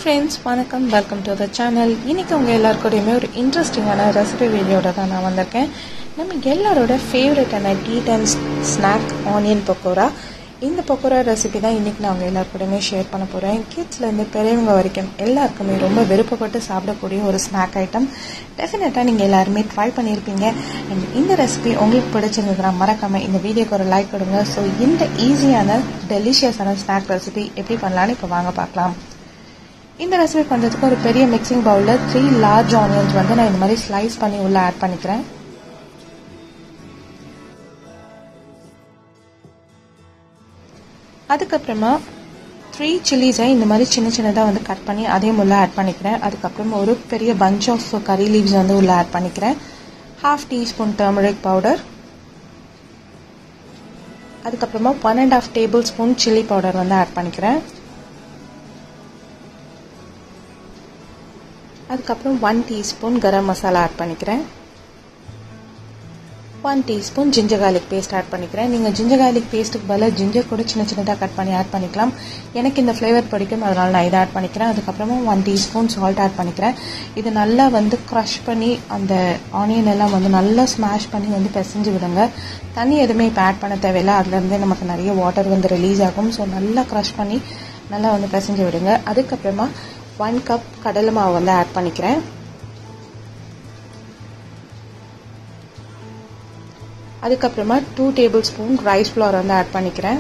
Friends வணக்கம் welcome to the channel இன்னைக்கு உங்கள் எல்லாருக்கூடையுமே ஒரு இன்ட்ரெஸ்டிங்கான ரெசிபி வீடியோட தான் நான் வந்திருக்கேன் நம்ம எல்லாரோட ஃபேவரட்டான tea time snack onion pakoda இந்த பக்கோடா ரெசிபி தான் இன்றைக்கி நான் உங்கள் எல்லாருக்கூடயுமே ஷேர் பண்ண போகிறேன் கிட்ஸ்லேருந்து பெரியவங்க வரைக்கும் எல்லாருக்குமே ரொம்ப விருப்பப்பட்டு சாப்பிடக்கூடிய ஒரு ஸ்நாக் ஐட்டம் டெஃபினட்டாக நீங்கள் எல்லாருமே ட்ரை பண்ணியிருப்பீங்க அண்ட் இந்த ரெசிபி உங்களுக்கு பிடிச்சிருந்ததுன்னா மறக்காமல் இந்த வீடியோக்கு ஒரு லைக் கொடுங்க ஸோ இந்த ஈஸியான டெலிஷியஸான ஸ்நாக் ரெசிபி எப்படி பண்ணலான்னு இப்போ வாங்க பார்க்கலாம் இந்த ரெசிபி பண்ணுறதுக்கு ஒரு பெரிய மிக்சிங் பவுலில் த்ரீ லார்ஜ் ஆனியன்ஸ் வந்து நான் இந்த மாதிரி ஸ்லைஸ் பண்ணி உள்ளே ஆட் பண்ணிக்கிறேன் அதுக்கப்புறமா த்ரீ சில்லிஸை இந்த மாதிரி சின்ன சின்னதாக வந்து கட் பண்ணி அதையும் உள்ளே ஆட் பண்ணிக்கிறேன் அதுக்கப்புறமா ஒரு பெரிய பஞ்ச் ஆஃப் கறி லீவ்ஸ் வந்து உள்ளே ஆட் பண்ணிக்கிறேன் ஹாஃப் டீஸ்பூன் டர்மரிக் பவுடர் அதுக்கப்புறமா one and half tablespoon chilli powder வந்து ஆட் பண்ணிக்கிறேன் அதுக்கப்புறம் one teaspoon garam masala add பண்ணிக்கிறேன் one teaspoon ginger garlic paste add பண்ணிக்கிறேன் நீங்கள் ஜிஞ்சர் கார்லிக் பேஸ்ட்டுக்கு பதிலாக ஜிஞ்சர் கூட சின்ன சின்னதாக கட் பண்ணி ஆட் பண்ணிக்கலாம் எனக்கு இந்த ஃப்ளேவர் பிடிக்கும் அதனால் நான் இதை ஆட் பண்ணிக்கிறேன் அதுக்கப்புறமா ஒன் டீஸ்பூன் சால்ட் ஆட் பண்ணிக்கிறேன் இது நல்லா வந்து க்ரஷ் பண்ணி அந்த ஆனியன் எல்லாம் வந்து நல்லா ஸ்மாஷ் பண்ணி வந்து பிசைஞ்சு விடுங்க தண்ணி எதுவுமே இப்போ ஆட் பண்ண தேவையில்லை அதுலேருந்தே நமக்கு நிறைய வாட்டர் வந்து ரிலீஸ் ஆகும் ஸோ நல்லா க்ரஷ் பண்ணி நல்லா வந்து பிசைஞ்சு விடுங்க அதுக்கப்புறமா ஒன் கப் கடலை மாவு வந்து ஆட் பண்ணிக்கிறேன் அதுக்கப்புறமா two tablespoon rice flour வந்து ஆட் பண்ணிக்கிறேன்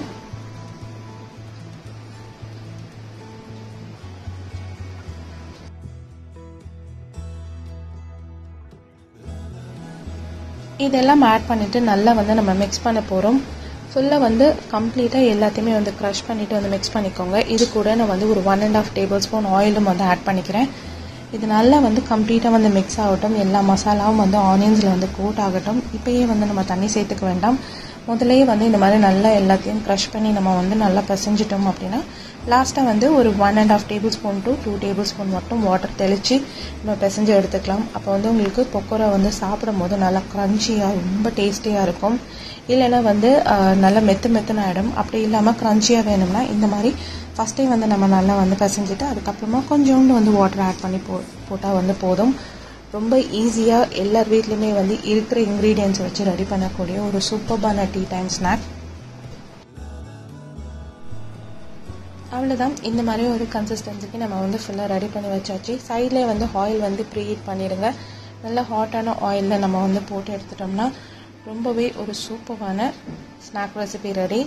இதெல்லாம் ஆட் பண்ணிட்டு நல்லா வந்து நம்ம மிக்ஸ் பண்ண போகிறோம் ஃபுல்லாக வந்து கம்ப்ளீட்டாக எல்லாத்தையுமே வந்து க்ரஷ் பண்ணிவிட்டு வந்து மிக்ஸ் பண்ணிக்கோங்க இது கூட நான் வந்து ஒரு one and half tablespoon ஆயிலும் வந்து ஆட் பண்ணிக்கிறேன் இது நல்லா வந்து கம்ப்ளீட்டாக வந்து மிக்ஸ் ஆகட்டும் எல்லா மசாலாவும் வந்து ஆனியன்ஸில் வந்து கோட் ஆகட்டும் இப்போயே வந்து நம்ம தண்ணி சேர்த்துக்க வேண்டாம் முதலே வந்து இந்த மாதிரி நல்லா எல்லாத்தையும் க்ரஷ் பண்ணி நம்ம வந்து நல்லா பிசைஞ்சிட்டோம் அப்படின்னா லாஸ்ட்டாக வந்து ஒரு one and half tablespoon to two tablespoon மட்டும் வாட்டர் தெளித்து நம்ம பிசைஞ்சு எடுத்துக்கலாம் அப்போ வந்து உங்களுக்கு பொக்கோரா வந்து சாப்பிடும் போது நல்லா க்ரன்ச்சியாக ரொம்ப டேஸ்டியாக இருக்கும் இல்லைன்னா வந்து நல்லா மெத்து மெத்துன்னு ஆகிடும் அப்படி இல்லாமல் க்ரன்ச்சியாக வேணும்னா இந்த மாதிரி ஃபஸ்ட்டே வந்து நம்ம நல்லா வந்து பிசைஞ்சிட்டு அதுக்கப்புறமா கொஞ்சோண்டு வந்து வாட்டர் ஆட் பண்ணி போ போட்டால் வந்து போதும் ரொம்ப ஈஸியாக எல்லார் வீட்லேயுமே வந்து இருக்கிற இன்க்ரீடியன்ஸ் வச்சு ரெடி பண்ணக்கூடிய ஒரு சூப்பர்பான டீ டைம் ஸ்நாக் அவ்வளோதான் இந்த மாதிரி ஒரு கன்சிஸ்டன்சிக்கு நம்ம வந்து ஃபுல்லாக ரெடி பண்ணி வச்சாச்சு சைடில் வந்து ஆயில் வந்து ப்ரீ ஹீட் பண்ணிடுங்க நல்லா ஹாட்டான ஆயிலில் நம்ம வந்து போட்டு எடுத்துட்டோம்னா ரொம்பவே ஒரு சூப்பரான ஸ்நாக் ரெசிபி ரெடி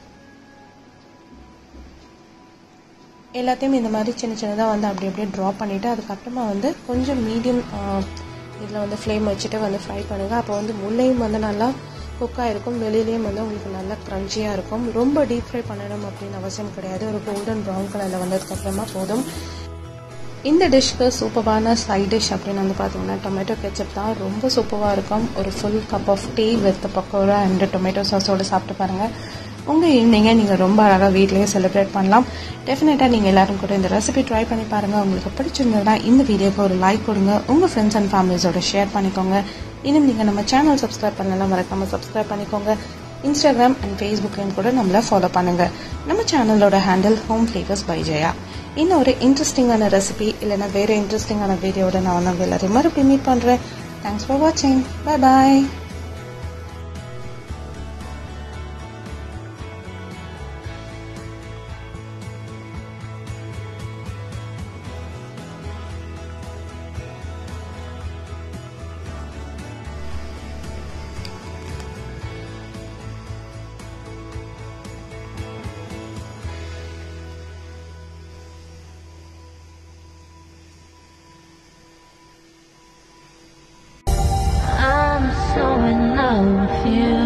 எல்லாத்தையும் இந்த மாதிரி சின்ன சின்னதாக வந்து அப்படி அப்படியே ட்ராப் பண்ணிவிட்டு அதுக்கப்புறமா வந்து கொஞ்சம் மீடியம் இதில் வந்து ஃப்ளேம் வச்சுட்டு வந்து ஃப்ரை பண்ணுங்கள் அப்போ வந்து உள்ளேயும் வந்து நல்லா குக்காக இருக்கும் வெளியிலையும் வந்து உங்களுக்கு நல்லா க்ரன்ச்சியாக இருக்கும் ரொம்ப டீப் ஃப்ரை பண்ணணும் அப்படின்னு அவசியம் கிடையாது ஒரு கோல்டன் ப்ரௌன் கலரில் வந்ததுக்கப்புறமா போதும் இந்த டிஷ்க்கு சூப்பரான சைட் டிஷ் அப்படின்னு வந்து பார்த்தீங்கன்னா டொமேட்டோ கெச்சப் தான் ரொம்ப சூப்பராக இருக்கும் ஒரு full cup of tea with pakoda and tomato சாஸோடு சாப்பிட்டு பாருங்கள் உங்கள் ஈவினிங்கை நீங்கள் ரொம்ப அழகாக வீட்லேயே செலிப்ரேட் பண்ணலாம் டெஃபினட்டாக நீங்கள் எல்லாரும் கூட இந்த ரெசிபி ட்ரை பண்ணி பாருங்கள் உங்களுக்கு பிடிச்சிருந்ததுனா இந்த வீடியோக்கு ஒரு லைக் கொடுங்க உங்கள் ஃப்ரெண்ட்ஸ் அண்ட் ஃபேமிலிஸோட ஷேர் பண்ணிக்கோங்க இன்னும் நீங்கள் நம்ம சேனல் சப்ஸ்கிரைப் பண்ணலாம் மறக்காமல் சப்ஸ்கிரைப் பண்ணிக்கோங்க இன்ஸ்டாகிராம் அண்ட் ஃபேஸ்புக்லையும் கூட நம்மளை ஃபாலோ பண்ணுங்கள் நம்ம சேனலோட handle home flavours by Jaya இன்னும் ஒரு இன்ட்ரெஸ்டிங்கான ரெசிபி இல்லைனா வேறு இன்ட்ரெஸ்டிங்கான வீடியோட நான் வந்து எல்லாரையும் மறுபடியும் மீட் பண்ணுறேன் தேங்க்ஸ் ஃபார் வாட்சிங் பாய் பாய் I'm so in love with you.